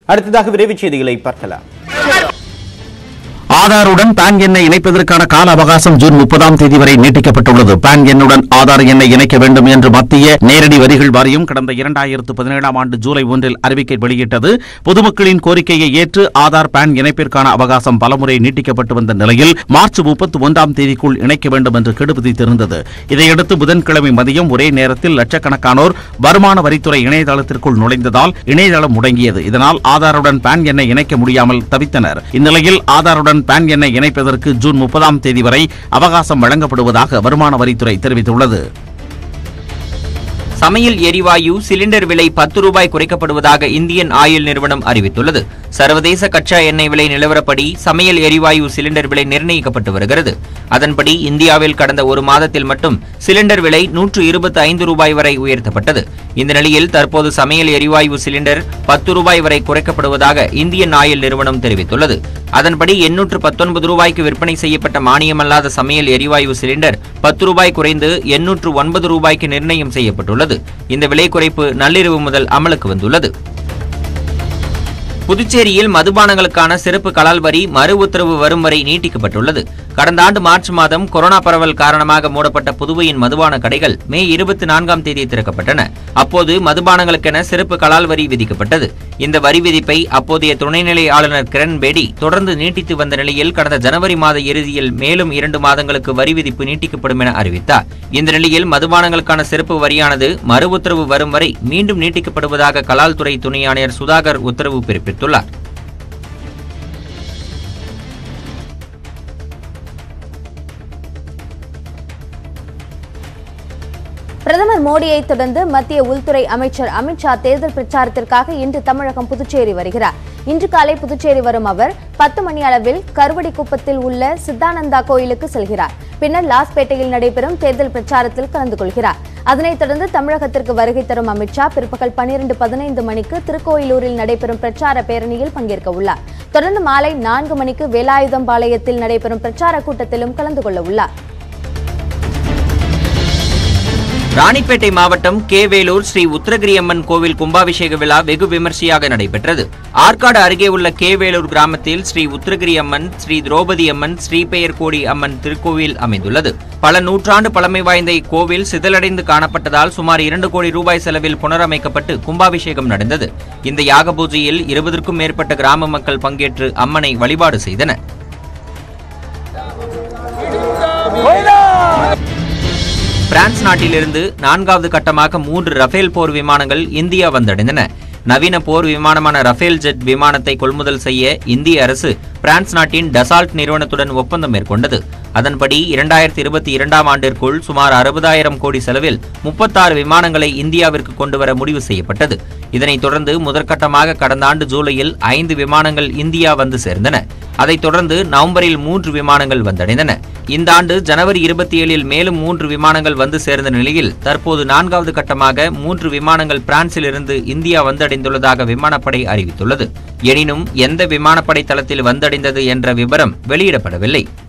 அடுத்ததாக விரைவுச் செய்திகளை பார்க்கலாம் ஆதாருடன் பான் எண்ணை இணைப்பதற்கான கால அவகாசம் ஜூன் முப்பதாம் தேதி வரை நீட்டிக்கப்பட்டுள்ளது பான் எண்ணுடன் ஆதார் எண்ணை இணைக்க வேண்டும் என்று மத்திய நேரடி வரிகள் வாரியம் கடந்த இரண்டாயிரத்து பதினேழாம் ஆண்டு ஜூலை ஒன்றில் அறிவிக்கை வெளியிட்டது பொதுமக்களின் கோரிக்கையை ஏற்று ஆதார் பான் இணைப்பிற்கான அவகாசம் பலமுறை நீட்டிக்கப்பட்டு வந்த நிலையில் மார்ச் முப்பத்தி ஒன்றாம் தேதிக்குள் இணைக்க வேண்டும் என்று கெடு விதித்திருந்தது இதையடுத்து புதன்கிழமை மதியம் ஒரே நேரத்தில் லட்சக்கணக்கானோர் வருமான வரித்துறை இணையதளத்திற்குள் நுழைந்ததால் இணையதளம் முடங்கியது இதனால் ஆதாருடன் பான் எண்ணை இணைக்க முடியாமல் தவித்தனர் இந்நிலையில் ஆதாருடன் பான் எண்ணை இணைப்பதற்கு ஜூன் முப்பதாம் தேதி வரை அவகாசம் வழங்கப்படுவதாக வருமான வரித்துறை தெரிவித்துள்ளது சமையல் எரிவாயு சிலிண்டர் விலை பத்து ரூபாய் குறைக்கப்படுவதாக இந்தியன் ஆயில் நிறுவனம் அறிவித்துள்ளது சர்வதேச கச்சா எண்ணெய் விலை நிலவரப்படி சமையல் எரிவாயு சிலிண்டர் விலை நிர்ணயிக்கப்பட்டு வருகிறது அதன்படி இந்தியாவில் கடந்த ஒரு மாதத்தில் மட்டும் சிலிண்டர் விலை நூற்று இருபத்தி ஐந்து ரூபாய் வரை உயர்த்தப்பட்டது இந்த நிலையில் தற்போது சமையல் எரிவாயு சிலிண்டர் பத்து ரூபாய் வரை குறைக்கப்படுவதாக இந்தியன் ஆயில் நிறுவனம் தெரிவித்துள்ளது அதன்படி எண்ணூற்று பத்தொன்பது ரூபாய்க்கு விற்பனை செய்யப்பட்ட மானியமல்லாத சமையல் எரிவாயு சிலிண்டர் பத்து ரூபாய் குறைந்து எண்ணூற்று ஒன்பது ரூபாய்க்கு நிர்ணயம் செய்யப்பட்டுள்ளது இந்த விலை குறைப்பு நள்ளிரவு முதல் அமலுக்கு வந்துள்ளது புதுச்சேரியில் மதுபானங்களுக்கான சிறப்பு கலால் வரி மறு உத்தரவு வரும் வரை நீட்டிக்கப்பட்டுள்ளது கடந்த ஆண்டு மார்ச் மாதம் கொரோனா பரவல் காரணமாக மூடப்பட்ட புதுவையின் மதுபான கடைகள் மே இருபத்தி நான்காம் தேதி திறக்கப்பட்டன அப்போது மதுபானங்களுக்கென சிறப்பு கலால் வரி விதிக்கப்பட்டது இந்த வரி விதிப்பை அப்போதைய துணைநிலை ஆளுநர் கிரண் பேடி தொடர்ந்து நீட்டித்து வந்த நிலையில் கடந்த ஜனவரி மாத இறுதியில் மேலும் இரண்டு மாதங்களுக்கு வரி விதிப்பு நீட்டிக்கப்படும் என அறிவித்தார் இந்த நிலையில் மதுபானங்களுக்கான சிறப்பு வரியானது மறு உத்தரவு வரும் வரை மீண்டும் நீட்டிக்கப்படுவதாக கலால் துறை துணை ஆணையர் சுதாகர் உத்தரவு பிறப்பித்துள்ளார் பிரதமர் மோடியை தொடர்ந்து மத்திய உள்துறை அமைச்சர் அமித்ஷா தேர்தல் பிரச்சாரத்திற்காக இன்று தமிழகம் புதுச்சேரி வருகிறார் இன்று காலை புதுச்சேரி வரும் அவர் பத்து மணி அளவில் கருவடிக்குப்பத்தில் உள்ள சித்தானந்தா கோயிலுக்கு செல்கிறார் பின்னர் லாஸ்பேட்டையில் நடைபெறும் தேர்தல் பிரச்சாரத்தில் கலந்து கொள்கிறார் அதனைத் தொடர்ந்து தமிழகத்திற்கு வருகை தரும் அமித்ஷா பிற்பகல் பனிரெண்டு பதினைந்து மணிக்கு திருக்கோயிலூரில் நடைபெறும் பிரச்சார பேரணியில் பங்கேற்க உள்ளார் தொடர்ந்து மாலை நான்கு மணிக்கு வேலாயுதம்பாளையத்தில் நடைபெறும் பிரச்சார கூட்டத்திலும் கலந்து கொள்ள உள்ளார் ராணிப்பேட்டை மாவட்டம் கேவேலூர் ஸ்ரீ உத்தரகிரி அம்மன் கோவில் கும்பாபிஷேக விழா வெகு விமர்சையாக நடைபெற்றது ஆற்காடு அருகே உள்ள கேவேலூர் கிராமத்தில் ஸ்ரீ உத்தரகிரி அம்மன் ஸ்ரீ திரௌபதி அம்மன் ஸ்ரீபெயர்கோடி அம்மன் திருக்கோவில் அமைந்துள்ளது பல நூற்றாண்டு பழமை வாய்ந்த இக்கோவில் சிதலடைந்து காணப்பட்டதால் சுமார் இரண்டு கோடி ரூபாய் செலவில் புனரமைக்கப்பட்டு கும்பாபிஷேகம் நடந்தது இந்த யாக பூஜையில் இருபதற்கும் மேற்பட்ட கிராம மக்கள் பங்கேற்று அம்மனை வழிபாடு செய்தனர் பிரான்ஸ் நாட்டிலிருந்து நான்காவது கட்டமாக மூன்று ரஃபேல் போர் விமானங்கள் இந்தியா வந்தடைந்தன நவீன போர் விமானமான ரஃபேல் ஜெட் விமானத்தை கொள்முதல் செய்ய இந்திய அரசு பிரான்ஸ் நாட்டின் டசால்ட் நிறுவனத்துடன் ஒப்பந்தம் மேற்கொண்டது அதன்படி இரண்டாயிரத்தி இருபத்தி இரண்டாம் ஆண்டிற்குள் சுமார் அறுபதாயிரம் கோடி செலவில் முப்பத்தாறு விமானங்களை இந்தியாவிற்கு கொண்டுவர முடிவு செய்யப்பட்டது இதனைத் தொடர்ந்து முதற்கட்டமாக கடந்த ஆண்டு ஜூலையில் ஐந்து விமானங்கள் இந்தியா வந்து சேர்ந்தன அதைத் தொடர்ந்து நவம்பரில் மூன்று விமானங்கள் வந்தடைந்தன இந்த ஆண்டு ஜனவரி இருபத்தி ஏழில் மேலும் மூன்று விமானங்கள் வந்து சேர்ந்த நிலையில் தற்போது நான்காவது கட்டமாக மூன்று விமானங்கள் பிரான்சிலிருந்து இந்தியா வந்தடைந்துள்ளதாக விமானப்படை அறிவித்துள்ளது எனினும் எந்த விமானப்படை தளத்தில் வந்தடைந்தது என்ற விவரம் வெளியிடப்படவில்லை